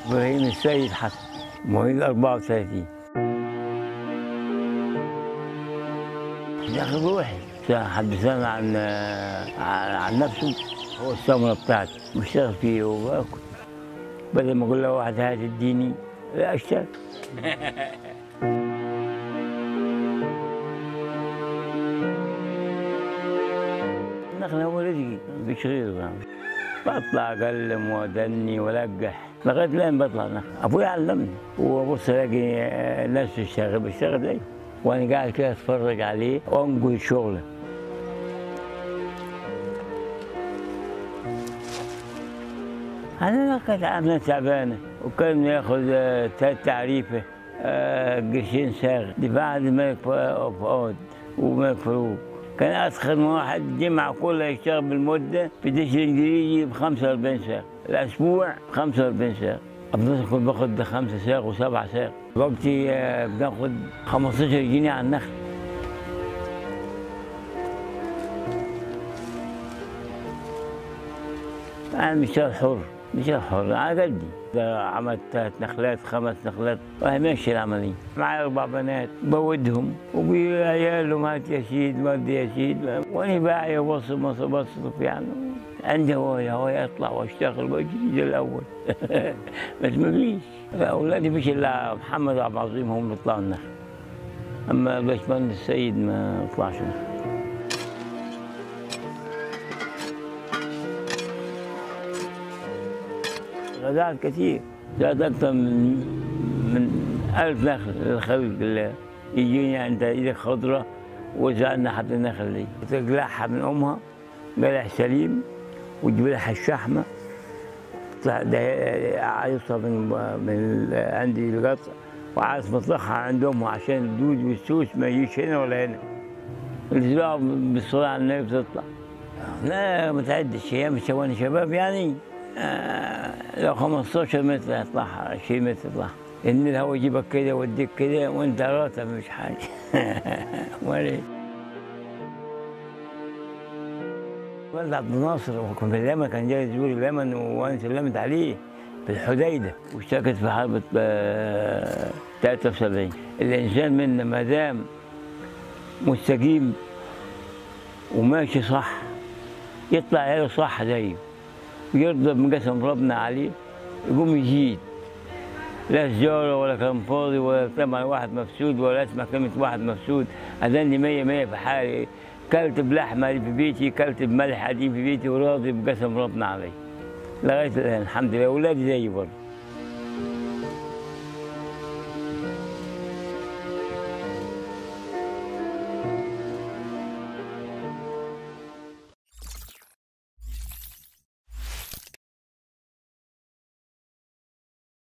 ابراهيم السيد حسن مواليد 34 داخل روحي حدثنا عن عن عن نفسه هو الثمره بتاعتي بشتغل فيه وباكل بدل ما اقول له واحد هات اديني لا اشتغل النخل هو رزقي مفيش غيره يعني بطلع اقلم وادني والقح لغايه لين بطلع نخل ابوي علمني وابص الاقي ناس تشتغل بشتغل زيه وانا قاعد كده اتفرج عليه وانقل شغله أنا كانت عاملة تعبانة وكان ياخذ آه، تلات تعريفة آه، قرشين ساغ دفاع عن الملك فؤاد وملك فاروق كان أسخن واحد جمع كله يشتغل بالمدة في الجيش الإنجليزي ب 45 ساغ الأسبوع ب 45 ساغ أفضل كنت باخد خمسة ساغ وسبعة ساغ وقتي آه، بناخد 15 جنيه على النخل أنا مشتغل حر مشتغل حر على قدي ده عملت ثلاث نخلات خمس نخلات وهي ماشية العملية معي أربع بنات بودهم وبعيالهم هات يا سيد ودي يا سيد وأنا باعي وبص بص بصرف يعني عندي هواية هواية أطلع وأشتغل وأجي زي الأول بس ما فيش أولادي مش إلا محمد عبد العظيم هم اللي طلعوا النخل أما باشمهندس السيد ما طلعش نخل غزال كثير زاد أكثر من من ألف نخل الخلق اللي يجيني أنت إيدك خضرة وزعلنا حتى النخل دي تقلعها من أمها قلع سليم وتجيب لها الشحمة تطلع ده عايزها من من عندي القطع وعايز مطلقها عند أمها عشان الدود والسوس ما يجيش هنا ولا هنا الزراعة بالصلاة على النبي بتطلع لا ما تعدش هي مش وانا شباب يعني آه لو 15 متر هيطلعها 20 متر يطلع ان الهواء يجيبك كده يوديك كده وانت راتب مش حاجه امال ايه والد عبد الناصر كنت في اليمن كان جاي يزور اليمن وانا سلمت عليه في الحديده واشتركت في حرب آه، 73 الانسان منا ما دام مستقيم وماشي صح يطلع عياله صح زيه ويرضى بقسم ربنا عليه يقوم يزيد لا سجارة ولا كلام فاضي ولا سمع واحد مفسود ولا اسمع كلمة واحد مفسود أذني مية مية في حالي كلت بلحمة في بيتي كلت بملح قديم في بيتي وراضي بقسم ربنا علي لغاية الآن الحمد لله أولادي زيي برضه